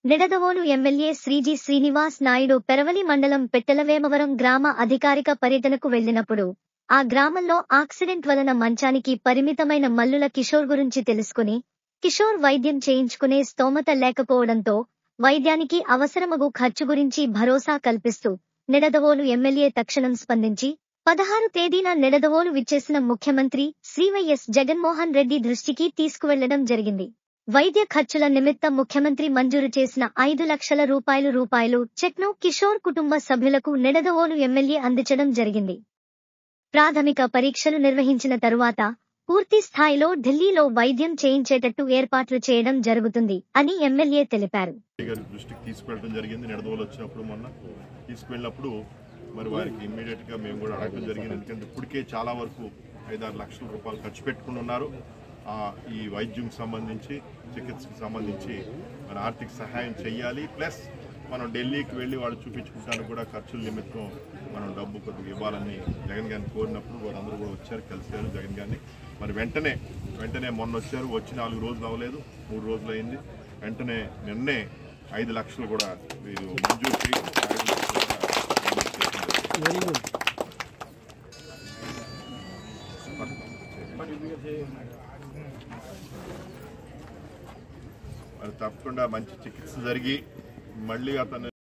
Nidadavolu MLA Sriji Srinivas Naidu Peravali మండలం పెట్టెలవేమవరం గ్రామ అధికారిక పర్యటనకు వెళ్లినప్పుడు ఆ గ్రామంలో ఆక్సిడెంట్ వలన మంచానికి పరిమితమైన మల్లుల కిషోర్ గురించి తెలుసుకుని కిషోర్ వైద్యం చేయించుకునే స్తోమత లేకపోవడంతో వైద్యానికి అవసరమగు ఖర్చు గురించి భరోసా కల్పిస్తూ నిడదవోలు ఎమ్మెల్యే తక్షణం స్పందించి పదహారు తేదీన నిడదవోలు విచ్చేసిన ముఖ్యమంత్రి శ్రీ వైఎస్ జగన్మోహన్ రెడ్డి దృష్టికి తీసుకువెళ్లడం జరిగింది వైద్య ఖర్చుల నిమిత్తం ముఖ్యమంత్రి మంజూరు చేసిన ఐదు లక్షల రూపాయలు రూపాయలు చెక్ను కిషోర్ కుటుంబ సభ్యులకు నిడదవోలు ఎమ్మెల్యే అందించడం జరిగింది ప్రాథమిక పరీక్షలు నిర్వహించిన తరువాత పూర్తి స్థాయిలో ఢిల్లీలో వైద్యం చేయించేటట్టు ఏర్పాట్లు చేయడం జరుగుతుంది అని ఎమ్మెల్యే తెలిపారు గారి దృష్టికి తీసుకువెళ్ళడం జరిగింది నిడదవోలు వచ్చినప్పుడు మొన్న తీసుకువెళ్ళినప్పుడు మరి వారికి ఇమ్మీడియట్ గా మేము కూడా అడగడం జరిగింది ఎందుకంటే ఇప్పటికే చాలా వరకు ఐదారు లక్షల రూపాయలు ఖర్చు పెట్టుకుని ఉన్నారు ఆ, ఈ వైద్యం సంబంధించి చికిత్సకు సంబంధించి మన ఆర్థిక సహాయం చేయాలి ప్లస్ మనం ఢిల్లీకి వెళ్ళి వాళ్ళు చూపించుకుంటానికి కూడా ఖర్చుల నిమిత్తం మనం డబ్బు కొద్దిగా ఇవ్వాలని జగన్ గారిని కోరినప్పుడు వారందరూ కూడా వచ్చారు కలిసారు జగన్ గారిని మరి వెంటనే వెంటనే మొన్న వచ్చారు వచ్చి నాలుగు రోజులు అవ్వలేదు మూడు రోజులు అయింది వెంటనే నిన్నే ఐదు లక్షలు కూడా వీరు మంజూరు చేసి ఐదు లక్షలు కూడా మంజూరు చేయడం జరిగింది. వెరీ గుడ్ మరి తప్పకుండా మంచి చికిత్స జరిగి మళ్ళీ అతను